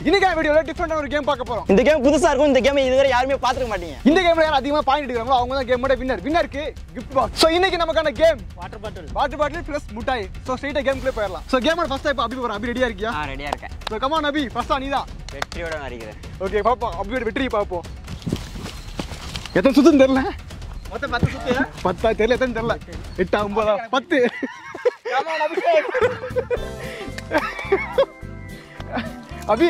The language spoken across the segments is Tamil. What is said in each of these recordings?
இன்னைக்கு வீடியோல டிஃப்ரெண்டான ஒரு கேம் பார்க்க போறோம் இந்த கேம் புதுசா இருக்கும் இந்த கேம் இதுவரை யாருமே பாத்துக்க மாட்டீங்க இந்த கேம்ல யார் அதிகமா பாயிண்ட் எடுக்கிறாங்களோ அவங்க தான் கேமோட வின்னர் வின்னருக்கு கிஃப்ட் பாக்ஸ் சோ இன்னைக்கு நமக்கான game water bottle water bottle plus முட்டாய் சோ ஸ்ட்ரைட்டா கேம் ப்ளே போயிடலாம் சோ கேமோட ஃபர்ஸ்ட் டைப் அபி போறோம் அபி ரெடியா இருக்கியா ஆ ரெடியா இருக்கேன் சோ கமான் அபி ஃபர்ஸ்ட் நீ தான் வெற்றியோட நடிக்கிறேன் ஓகே பாப்போம் அபியோட வெற்றி பாப்போம் எத்தனை சுத்துன்னு தெரியல மொத்தம் பத்து சுத்து பத்தா தெரியல எத்தனை தெரியல எட்டா ஒன்பதா பத்து அபி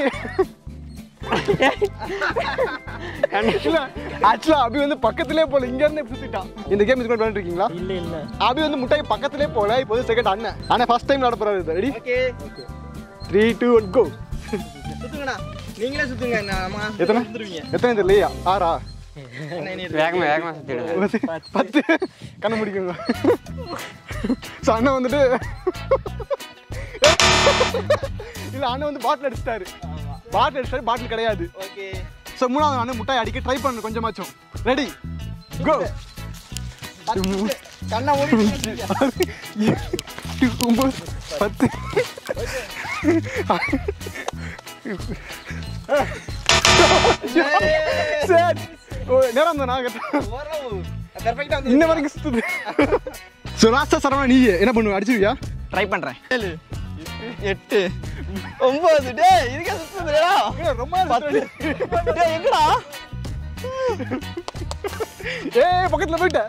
இல்ல ஆக்சுவலா அபி வந்து பக்கத்திலே போல இங்க இருந்து சுத்திட்டான் இந்த கேம் இதுக்கு விளையாண்டு இருக்கீங்களா இல்ல இல்ல அபி வந்து முட்டாய் பக்கத்திலே போல இப்போ செகண்ட் அண்ணன் ஆனா ஃபர்ஸ்ட் டைம் விளையாட போறாரு ready okay three two one go சுத்துங்கண்ணா நீங்களே சுத்துங்க நம்ம எத்தனை சுத்துருவீங்க எத்தனை தெரியலையா ஆறா வேகமா வேகமா சுத்திடுங்க பத்து கண்ண முடிக்குங்க ஸோ அண்ணன் வந்துட்டு இல்ல அண்ணன் வந்து பாட்டில் அடிச்சிட்டாரு பாட்டில் அடிச்சிட்டாரு பாட்டில் கிடையாது ஓகே ஸோ மூணாவது அண்ணன் முட்டாய் அடிக்க ட்ரை பண்ணு கொஞ்சமாச்சும் ரெடி கோ கண்ணா ஓடி ஒன்பது பத்து சரி ஓ, நேரம் தான் நான் கேட்டேன் பெர்ஃபெக்ட்டா இன்ன வரைக்கும் சுத்துது ஸோ லாஸ்டா சரவணா நீ என்ன பண்ணுவ அடிச்சிருவியா ட்ரை பண்றேன் ஏழு எட்டு ஒன்பது டேய் இதுக்கே சுத்துதுடா ரொம்ப பத்து டேய் எங்கடா ஏய் பக்கத்துல போயிட்டேன்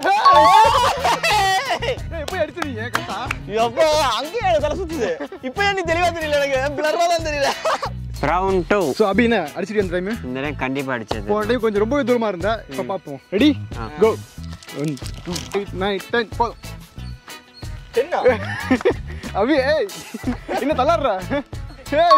ஏய் போய் அடிச்சிருவீங்க கரெக்டா எப்போ அங்கேயே எனக்கு தலை சுத்துது இப்போ ஏன் நீ தெளிவா தெரியல எனக்கு பிளர்வா தான் தெரியல ரவுண்ட் டூ ஸோ அபி என்ன அடிச்சிருக்கேன் அந்த டைம் இந்த டைம் கண்டிப்பா அடிச்சது போன டைம் கொஞ்சம் ரொம்பவே தூரமா இருந்தா இப்போ பார்ப்போம் ரெடி ஆ. Go one two eight nine ten போதும் என்ன அபி ஏய் என்ன தள்ளாடுற ஏய்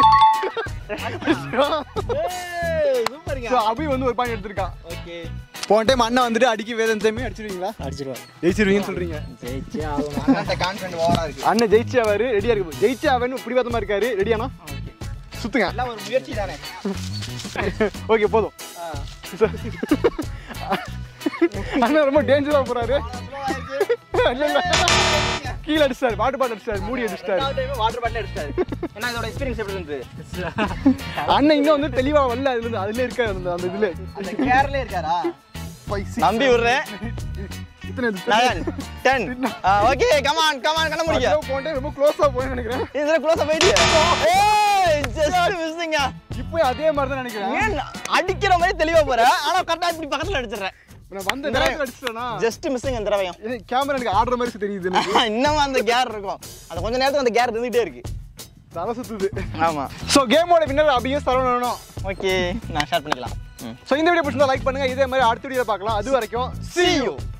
சூப்பருங்க ஸோ அபி வந்து ஒரு பாயிண்ட் எடுத்திருக்கான் ஓகே போன டைம் அண்ணா வந்துட்டு அடிக்க வேதன் டைமே அடிச்சிருவீங்களா அடிச்சிருவா ஜெயிச்சிருவீங்கன்னு சொல்றீங்க ஜெயிச்சே ஆகும் அண்ணாட்ட கான்ஃபிடன்ட் ஓவரா இருக்கு அண்ணன் ஜெயிச்சு அவரு ரெடியா இருக்கு ஜெயிச்சு அவன் பிடிவாதமா இருக்காரு ரெடியானா சுத்துங்க எல்லாம் ஒரு முயற்சி தானே ஓகே போதும் அண்ணன் ரொம்ப டேஞ்சரா போறாரு இல்ல, இல்ல. கீழே அடிச்சாரு வாட்டர் பாட்டில் அடிச்சாரு மூடி அடிச்சிட்டாரு வாட்டர் பாட்டில் அடிச்சாரு என்ன இதோட எக்ஸ்பீரியன்ஸ் எப்படி இருந்தது அண்ணன் இன்னும் வந்து தெளிவா வரல அதுல இருந்து அதுல இருக்காரு அந்த அந்த இதுல அந்த கேர்ல இருக்காரா Five, six, நம்பி விடுறேன் இத்தனை இது. Nine ten okay come on come on கண்ண முடிக்க ஐயோ, போன time ரொம்ப க்ளோஸா போய் நினைக்கிறேன் இதுல க்ளோஸ் போயிட்டு ஏய் ஜஸ்ட் மிஸ்ஸிங்க இப்போ அதே மாதிரி தான் நினைக்கிறேன் ஏன் அடிக்கிற மாதிரி தெளிவா போற ஆனா கரெக்டா இப்படி பக்கத்துல அடிச்சிடுறேன் நான் வந்த நேரத்துல அடிச்சிட்டேனா ஜஸ்ட் மிஸ்ஸிங் இந்த தடவையும் இது கேமரா எனக்கு ஆடுற மாதிரி தெரியுது எனக்கு இன்னமும் அந்த கேர் இருக்கும் அந்த கொஞ்ச நேரத்துக்கு அந்த கேர் இருந்துகிட்டே இருக்கு தலை சுத்துது ஆமா ஸோ கேமோட வின்னர் அபியும் சரவணனும் ஓகே நான் ஸ்டார்ட் பண்ணிக்கலாம் ஸோ இந்த வீடியோ பிடிச்சிருந்தா லைக் பண்ணுங்க இதே மாதிரி அடுத்த வீடியோ பார்க்கலாம் அது வரைக்கும் see you